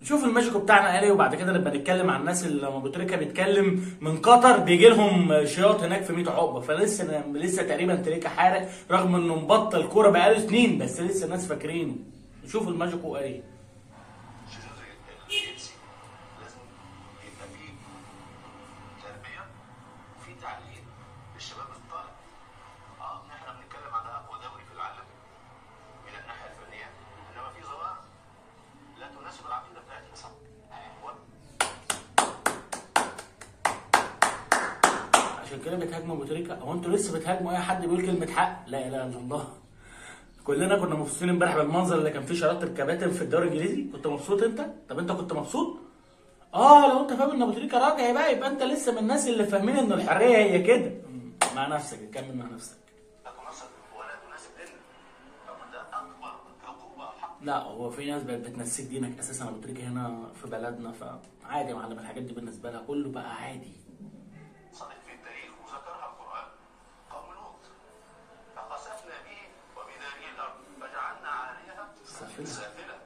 شوف الماجيكو بتاعنا قال ايه وبعد كده نبقى نتكلم عن الناس اللي لما ابو تريكه بيتكلم من قطر بيجي لهم شياط هناك في 100 عقبه فلسه لسه تقريبا تريكه حارق رغم انه مبطل كوره بقاله سنين بس لسه الناس فاكرينه شوف الماجيكو قال ايه الشذوذ الجنسي لازم يبقى فيه تربيه وفي تعليم للشباب الطالع اه احنا بنتكلم على اقوى دوري في العالم من الناحيه الفنيه انما في ظواهر لا تناسب العقيده بتاعتنا صح عشان كده بتهاجموا ابو تريكه هو انتوا لسه بتهاجموا اي حد بيقول كلمه حق لا اله الا الله كلنا كنا مبسوطين امبارح بالمنظر اللي كان فيه شرارة الكباتن في الدوري الانجليزي كنت مبسوط انت طب انت كنت مبسوط اه لو انت فاهم ان ابو تريكه راجع بقى يبقى انت لسه من الناس اللي فاهمين ان الحريه هي كده مع نفسك كمل مع نفسك لا تناسب ولا تناسب ديننا طب ده اكبر عقوبه حق لا هو في ناس بقت بتنسيك دينك اساسا ابو تريكه هنا في بلدنا فعادي يا معلم الحاجات دي بالنسبه لها كله بقى عادي صدق في التاريخ وذكرها القرآن قوم لوط فخسفنا به وبداره الأرض فجعلنا عاليها سافلة. سافلة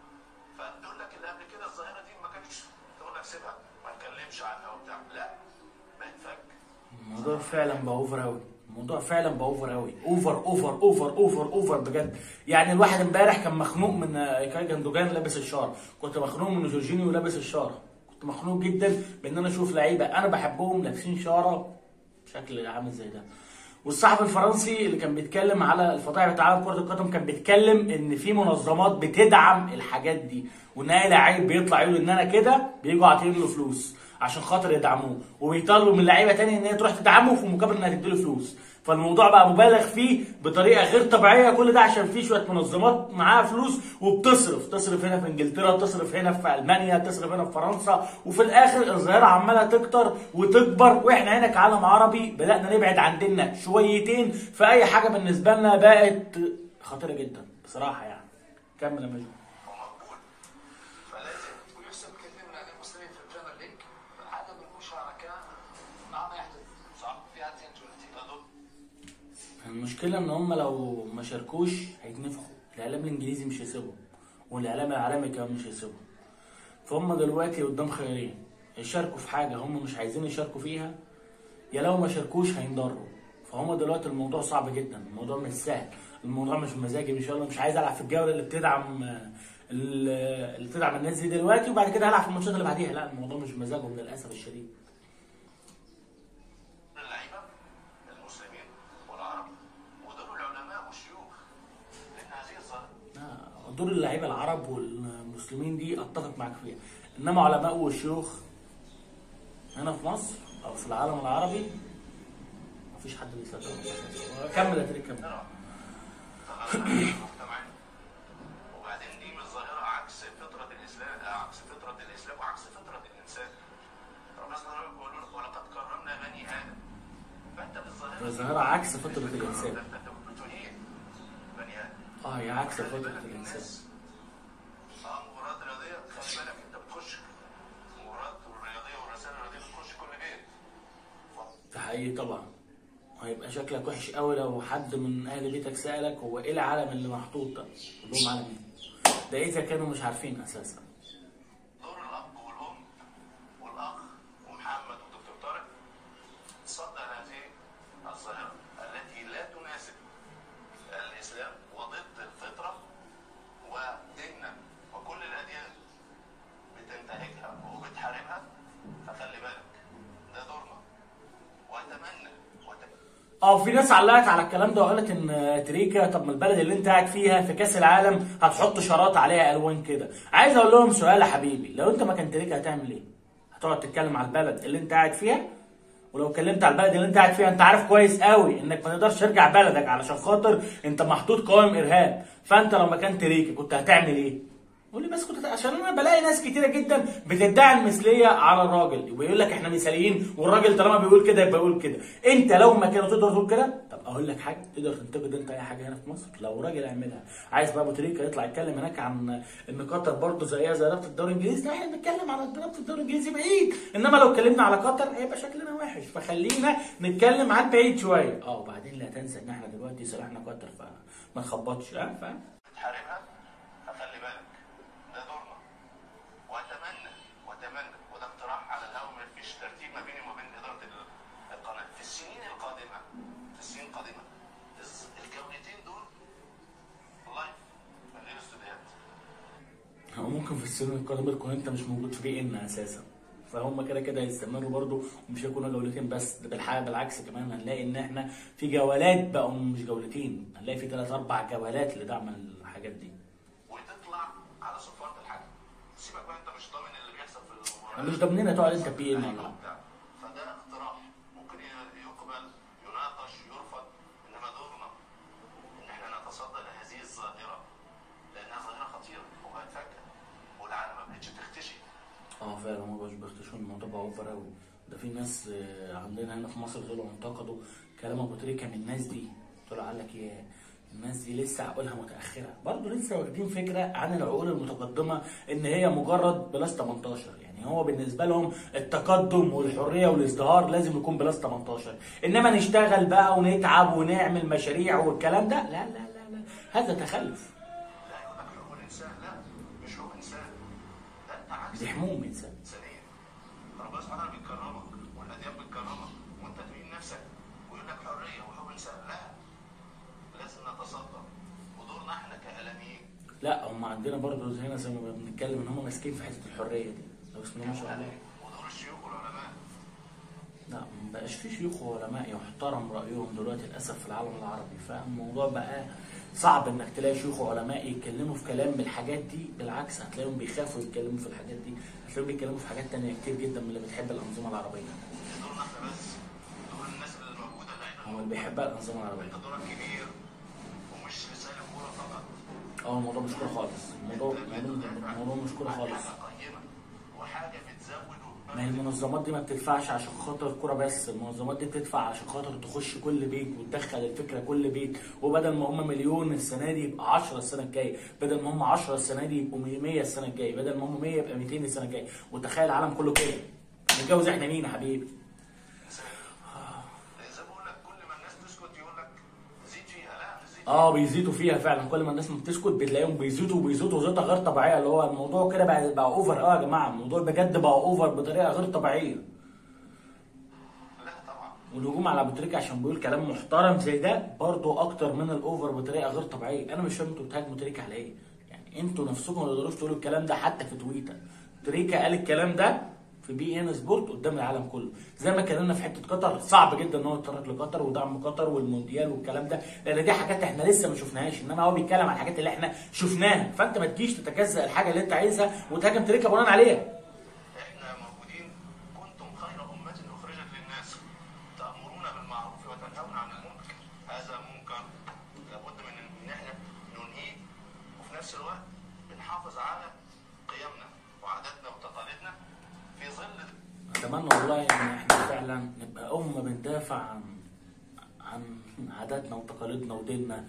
فتقول لك اللي قبل كده الظاهرة دي ما كانتش تقول لك سيبها ما نتكلمش عنها وبتاع لا بقت فك الموضوع فعلا بقى اوفر قوي الموضوع فعلا بقى اوفر قوي اوفر اوفر اوفر اوفر اوفر بجد يعني الواحد امبارح كان مخنوق من ايكاي جندوجان لابس الشاره كنت مخنوق من جورجينيو لابس الشاره كنت مخنوق جدا بان انا اشوف لعيبه انا بحبهم لابسين شاره بشكل عامل زي ده والصحفي الفرنسي اللي كان بيتكلم على الفضائح بتاع عالم كره القدم كان بيتكلم ان في منظمات بتدعم الحاجات دي وان اي لعيب بيطلع يقول ان انا كده بيجوا عاطين له فلوس عشان خاطر يدعموه وبيطالبوا من لعيبه تانية ان هي تروح تدعمه في مقابل انها تديله فلوس فالموضوع بقى مبالغ فيه بطريقه غير طبيعيه كل ده عشان في شويه منظمات معاها فلوس وبتصرف تصرف هنا في انجلترا تصرف هنا في المانيا تصرف هنا في فرنسا وفي الاخر الظاهره عماله تكتر وتكبر واحنا هنا كعالم عربي بدانا نبعد عن ديننا شويتين فاي حاجه بالنسبه لنا بقت خطيره جدا بصراحه يعني كمل يا مجنون ومقبول فلازم ويحسب كثير من المسلمين في البريمير ليج عدم المشاركه مع ما يحدث صح في هذه الجولتين تضد المشكلة إن هم لو ما شاركوش هيتنفخوا، الإعلام الإنجليزي مش هيسيبهم، والإعلام العالمي كمان مش هيسيبهم. فهم دلوقتي قدام خيارين، يشاركوا في حاجة هم مش عايزين يشاركوا فيها، يا لو ما شاركوش هينضروا. فهم دلوقتي الموضوع صعب جدا، الموضوع مش سهل، الموضوع مش بمزاجي مش يلا مش عايز ألعب في الجولة اللي بتدعم اللي اللي بتدعم الناس دي دلوقتي وبعد كده هلعب في الماتشات اللي بعديها، لا الموضوع مش بمزاجهم للأسف الشديد. اللعيبه المسلمين والعرب ودول العلماء والشيوخ لان هذه الظاهره آه، دور اللعيبه العرب والمسلمين دي اتفق معاك فيها انما علماء والشيوخ هنا في مصر او في العالم العربي مفيش حد بيصدقهم أساساً. كمل يا تريك كمل مجتمعين وبعدين دي مش ظاهره عكس فطره الاسلام آه، عكس فطره الاسلام وعكس فطره الانسان ربنا سبحانه وتعالى بيقول لك ولقد كرمنا بني ادم فانت بالظاهره الظاهرة عكس فطرة الإنسان. ده انت بتهين بني ادم اه هي عكس فطرة الانسان اه مباريات رياضيه خلي بالك انت بتخش مباريات الرياضيه والرسائل الرياضيه بتخش كل بيت ده حقيقي طبعا هيبقى شكلك وحش قوي لو حد من اهل بيتك سالك هو ايه العالم اللي محطوط ده؟ قول لهم عالم ايه؟ ده اذا كانوا مش عارفين اساسا دور الاب والام والاخ ومحمد ودكتور طارق صد هذه الظاهره التي لا تناسب الاسلام وضد الفطره وديننا وكل الاديان بتنتهكها وبتحاربها فخلي بالك ده دورنا واتمنى واتمنى اه في ناس علقت على الكلام ده وقالت ان تريكا طب ما البلد اللي انت قاعد فيها في كاس العالم هتحط شراط عليها الوان كده عايز اقول لهم سؤال يا حبيبي لو انت مكان تريكا هتعمل ايه هتقعد تتكلم على البلد اللي انت قاعد فيها ولو اتكلمت على البلد اللي انت قاعد فيها انت عارف كويس قوي انك ما تقدرش ترجع بلدك علشان خاطر انت محطوط قوائم ارهاب فانت لو مكان تريكا كنت هتعمل ايه قول لي بس كنت عشان انا بلاقي ناس كتيره جدا بتدعي المثليه على الراجل ويقول لك احنا مثاليين والراجل طالما بيقول كده يبقى يقول كده انت لو مكانه تقدر تقول كده طب اقول لك حاجه تقدر تنتقد انت اي حاجه هنا في مصر لو راجل اعملها عايز بقى ابو تريكه يطلع يتكلم هناك عن ان قطر برضه زيها زي رابطه الدوري الانجليزي لا احنا بنتكلم على رابطه الدوري الانجليزي بعيد انما لو اتكلمنا على قطر هيبقى شكلنا وحش فخلينا نتكلم عن بعيد شويه اه وبعدين لا تنسى ان احنا دلوقتي صالحنا قطر فما تخبطش اه فاهم بتحاربها فخلي بالك ده دورنا اتمنى وده اقتراح على الهوا ما فيش ترتيب ما بيني وما بين اداره ال- القناه في السنين القادمه في السنين القادمه الز- الجولتين دول لايف من غير استوديوهات هو ممكن في السنين القادمه تكون انت مش موجود في بي ان اساسا فهم كده كده هيستمروا برضو ومش هيكونوا جولتين بس ده بالحقيقه بالعكس كمان هنلاقي ان احنا في جولات بقوا مش جولتين هنلاقي في ثلاث اربع جولات لدعم الحاجات دي وتطلع على صفاره الحكم سيبك بقى انت مش ضامن اللي بيحصل في المباراه مش ضامنين تقعد انت بي ان ولا أيوة لا وبتاع. فده اقتراح ممكن ي- يقبل يناقش يرفض انما دورنا ان احنا نتصدى لهذه الظاهره لانها ظاهره خطيره وهتفكر والعالم ما بقتش تختشي اه فعلا ما بقاش بيختشوا الموضوع بقى اوفر قوي ده في ناس آه، عندنا هنا في مصر طلعوا انتقدوا كلام ابو تريكه من الناس دي طلع قال لك ايه الناس دي لسه عقولها متاخره برضه لسه واخدين فكره عن العقول المتقدمه ان هي مجرد بلس 18 يعني هو بالنسبه لهم التقدم والحريه والازدهار لازم يكون بلس 18 انما نشتغل بقى ونتعب ونعمل مشاريع والكلام ده لا لا لا لا هذا تخلف لا يقول لك حقوق الانسان لا مش حقوق انسان ده انت عكس دي حموم انسان انسانيه ربنا سبحانه وتعالى بيكرمك والاديان بتكرمك وانت تمين نفسك ويقول لك حريه وحقوق انسان لا لازم نتصدى ودورنا احنا كاعلاميين لا هم عندنا برضه هنا زي ما بنتكلم ان هم ماسكين في حته الحريه دي لو بسم الله ما شاء الله ودور الشيوخ والعلماء لا ما بقاش في شيوخ وعلماء يحترم رايهم دلوقتي للاسف في العالم العربي فالموضوع بقى صعب انك تلاقي شيوخ وعلماء يتكلموا في كلام بالحاجات دي بالعكس هتلاقيهم بيخافوا يتكلموا في الحاجات دي هتلاقيهم بيتكلموا في حاجات تانية كتير جدا من اللي بتحب الانظمه العربيه مش دورنا احنا بس دور الناس اللي موجوده اللي هو احنا اللي بيحبها الانظمه العربيه انت دورك كبير ومش رساله كوره فقط اه الموضوع مش كوره خالص الموضوع الموضوع الموضوع مش كوره خالص حاجه قيمه وحاجه بتزود ما هي المنظمات دي ما بتدفعش عشان خاطر كوره بس المنظمات دي بتدفع عشان خاطر تخش كل بيت وتدخل الفكره كل بيت وبدل ما هم مليون السنه دي يبقى 10 السنه الجايه بدل ما هم 10 السنه دي يبقوا 100 السنه الجايه بدل ما هم 100 يبقى 200 السنه الجايه وتخيل العالم كله كده نتجوز احنا مين يا حبيبي زي ما بقول لك كل ما الناس تسكت يقول لك زيد فيها لا مش زيد اه بيزيدوا فيها فعلا كل ما الناس ما بتسكت بتلاقيهم بيزيدوا وبيزيدوا زيطه غير طبيعيه اللي هو الموضوع كده بقى بقى اوفر اه يا جماعه الموضوع بجد بقى اوفر بطريقه غير طبيعيه لا طبعا والهجوم على ابو تريكه عشان بيقول كلام محترم زي ده برضه اكتر من الاوفر بطريقه غير طبيعيه انا مش فاهم انتوا بتهاجموا تريكه على ايه يعني انتوا نفسكم ما تقدروش تقولوا الكلام ده حتى في تويتر تريكه قال الكلام ده في بي ان سبورت قدام العالم كله زي ما اتكلمنا في حته قطر صعب جدا ان هو يتطرق لقطر ودعم قطر والمونديال والكلام ده لان دي حاجات احنا لسه ما شفناهاش انما هو بيتكلم عن الحاجات اللي احنا شفناها فانت ما تجيش تتجزأ الحاجه اللي انت عايزها وتهاجم تريكه بناء عليها احنا موجودين كنتم خير امه اخرجت للناس تامرون بالمعروف وتنهون عن المنكر هذا منكر لابد من ان احنا ننهيه وفي نفس الوقت بنحافظ على قيمنا وعاداتنا وتقاليدنا في ظل اتمنى والله ان احنا فعلا نبقى امه بندافع عن عن عاداتنا وتقاليدنا وديننا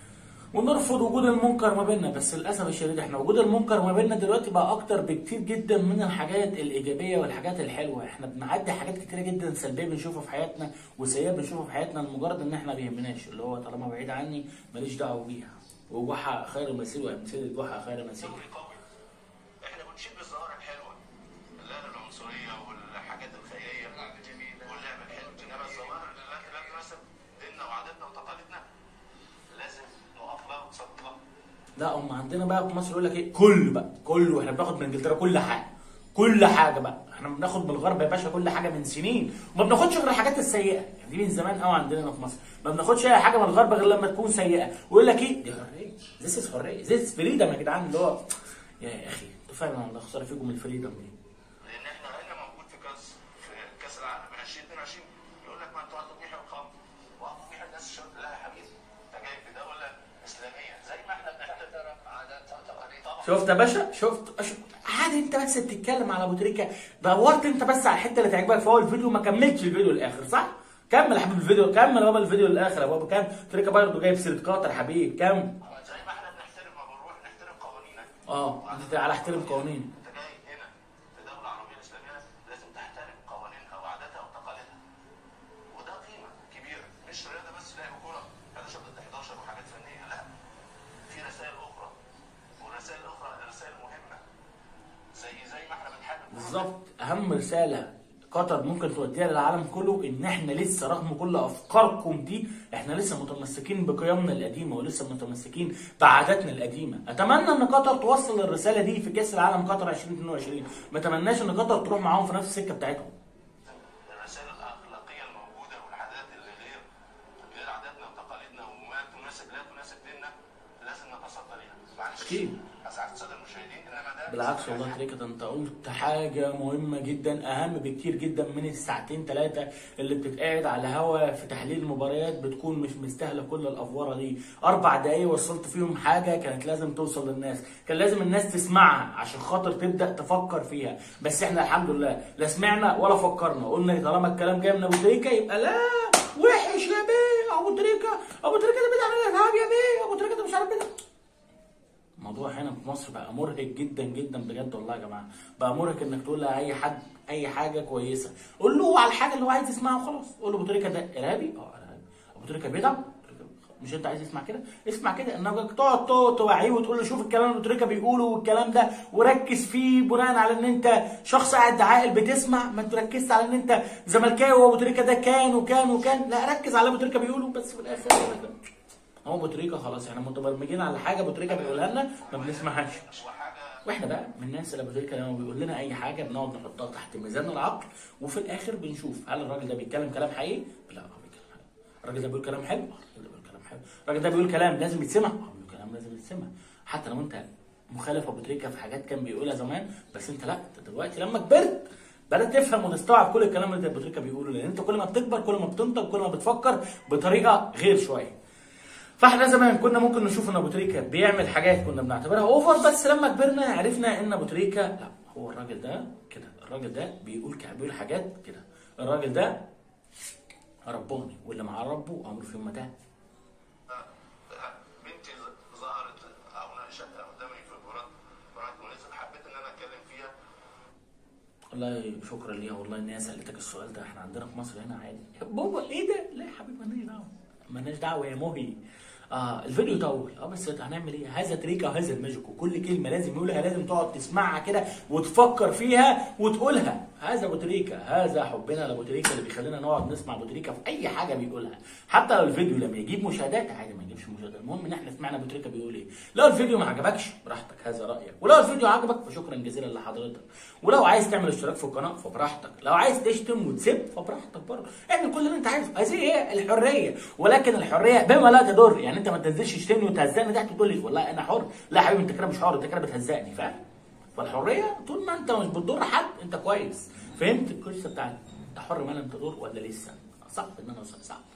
ونرفض وجود المنكر ما بيننا بس للاسف الشديد احنا وجود المنكر ما بيننا دلوقتي بقى اكتر بكتير جدا من الحاجات الايجابيه والحاجات الحلوه احنا بنعدي حاجات كتيره جدا سلبيه بنشوفها في حياتنا وسيئه بنشوفها في حياتنا لمجرد ان احنا ما بيهمناش اللي هو طالما بعيد عني ماليش دعوه بيها وجحا خير مسير وامثله الجحا خير مسير دوري قوي احنا بنشيد بالظواهر الحلوه اللي هي العنصريه والحاجات الخيريه اللعب جميل واللعب الحلو انما الظواهر التي لا تناسب ديننا وعاداتنا وتقاليدنا لازم نقف لها ونصد لها لا هم عندنا بقى في مصر يقول لك ايه كل بقى كله احنا بناخد من انجلترا كل حاجه كل حاجه بقى احنا بناخد من الغرب يا باشا كل حاجه من سنين وما بناخدش غير الحاجات السيئه يعني دي من زمان قوي عندنا هنا في مصر ما بناخدش اي حاجه من الغرب غير لما تكون سيئه ويقول لك ايه دي حريه ذيس از حريه ذيس فريدم يا جدعان اللي هو يا اخي انتوا فعلا الله خساره فيكم الفريدم دي لان احنا هنا موجود في كاس في كاس العالم 2022 يقول لك ما انتوا هتبيحوا الخمر وهتبيحوا الناس الشرب لا يا حبيبي انت جاي في دوله اسلاميه زي ما احنا بنحترم تحترم عادات وتقاليد طبعا شفت يا باشا شفت شفت عادي انت بس بتتكلم على ابو تريكه دورت انت بس على الحته اللي تعجبك في اول الفيديو ما كملتش الفيديو للاخر صح؟ كمل يا حبيبي الفيديو كمل يا بابا الفيديو للاخر يا بابا كام تريكه برضه جايب سيره قطر يا حبيبي كام زي ما احنا بنحترم ما بنروح نحترم قوانينك اه انت على احترم قوانين انت جاي هنا في دوله عربيه اسلاميه لازم تحترم قوانينها وعاداتها وتقاليدها وده قيمه كبيره مش رياضه بس لعب كوره 11 ضد 11 وحاجات فنيه لا في رسائل اخرى والرسائل الاخرى رسائل مهمه زي زي ما احنا بنحارب بالظبط اهم رساله قطر ممكن توديها للعالم كله ان احنا لسه رغم كل افكاركم دي احنا لسه متمسكين بقيمنا القديمه ولسه متمسكين بعاداتنا القديمه اتمنى ان قطر توصل الرساله دي في كاس العالم قطر 2022 ما اتمناش ان قطر تروح معاهم في نفس السكه بتاعتهم الرسائل الاخلاقيه الموجوده والعادات اللي غير غير عاداتنا وتقاليدنا وما تناسب لا تناسب ديننا لازم نتصدى ليها معلش أكيد. اسعد الساده المشاهدين انما ده بالعكس والله تريكة انت قلت حاجة مهمة جدا اهم بكتير جدا من الساعتين ثلاثة اللي بتتقعد على هوا في تحليل المباريات بتكون مش مستاهلة كل الافوارة دي اربع دقايق وصلت فيهم حاجة كانت لازم توصل للناس كان لازم الناس تسمعها عشان خاطر تبدأ تفكر فيها بس احنا الحمد لله لا سمعنا ولا فكرنا قلنا طالما الكلام جاي من ابو تريكة يبقى لا وحش يا بيه ابو تريكة ابو تريكة ده بيدعم الارهاب يا بيه ابو تريكة ده مش عارف بيدعم الموضوع هنا في مصر بقى مرهق جدا جدا بجد والله يا جماعه بقى مرهق انك تقول لاي حد اي حاجه كويسه قول له على الحاجه اللي هو عايز يسمعها وخلاص قول له ابو تريكه ده ارهابي اه ارهابي ابو تريكه بيدعم مش انت عايز تسمع كده اسمع كده انك تقعد تو- توعيه وتقول له شوف الكلام اللي ابو تريكه بيقوله والكلام ده وركز فيه بناء على ان انت شخص قاعد عاقل بتسمع ما تركزش على ان انت زملكاوي وابو تريكه ده كان وكان وكان لا ركز على ابو تريكه بيقوله بس في الاخر هو ابو تريكه خلاص احنا متبرمجين على حاجه ابو تريكه بيقولها لنا ما بنسمعهاش وحاجه واحنا بقى من الناس اللي ابو تريكه لما بيقول لنا اي حاجه بنقعد نحطها تحت ميزان العقل وفي الاخر بنشوف هل الراجل ده بيتكلم كلام حقيقي؟ لا هو بيتكلم حقيقي. الراجل ده بيقول كلام حلو؟ اه الراجل ده بيقول كلام حلو. الراجل ده بيقول كلام لازم يتسمع؟ اه بيقول كلام لازم يتسمع. حتى لو انت مخالف ابو تريكه في حاجات كان بيقولها زمان بس انت لا انت دلوقتي لما كبرت بدات تفهم وتستوعب كل الكلام اللي ابو تريكه بيقوله لان انت كل ما بتكبر كل ما بتنطق كل ما بتفكر بطريقه غير شويه. فاحنا زمان كنا ممكن نشوف ان ابو تريكه بيعمل حاجات كنا بنعتبرها اوفر بس لما كبرنا عرفنا ان ابو تريكه لا هو الراجل ده كده الراجل ده بيقول ك- بيقول حاجات كده الراجل ده رباني واللي مع ربه امر في متاه بنتي ظهرت او ناقشتها قدامي في مباراه مباراه مونيز حبيت ان انا اتكلم فيها والله شكرا ليها والله ان هي سالتك السؤال ده احنا عندنا في مصر هنا عادي بابا ايه ده لا يا حبيبي مالناش دعوه مالناش دعوه يا مهي اه الفيديو طول اه بس هنعمل ايه هذا تريكه وهذا الماجيك وكل كلمه لازم يقولها لازم تقعد تسمعها كده وتفكر فيها وتقولها هذا ابو تريكه هذا حبنا لابو تريكه اللي بيخلينا نقعد نسمع ابو تريكه في اي حاجه بيقولها حتى لو الفيديو لما يجيب مشاهدات عادي ما يجيبش مشاهدات المهم ان احنا سمعنا ابو تريكه بيقول ايه لو الفيديو ما عجبكش براحتك هذا رايك ولو الفيديو عجبك فشكرا جزيلا لحضرتك ولو عايز تعمل اشتراك في القناه فبراحتك لو عايز تشتم وتسب فبراحتك برضه اعمل كل اللي انت عايزه هذه هي الحريه ولكن الحريه بما لا تضر يعني انت ما تنزلش تشتمني وتهزقني تحت تقول لي والله انا حر لا يا حبيبي انت كده مش حر انت كده بتهزقني فاهم فالحريه طول ما انت مش بتضر حد انت كويس فهمت القصه بتاعتي انت حر ما لم تضر ولا لسه صعب ان انا اوصل صعب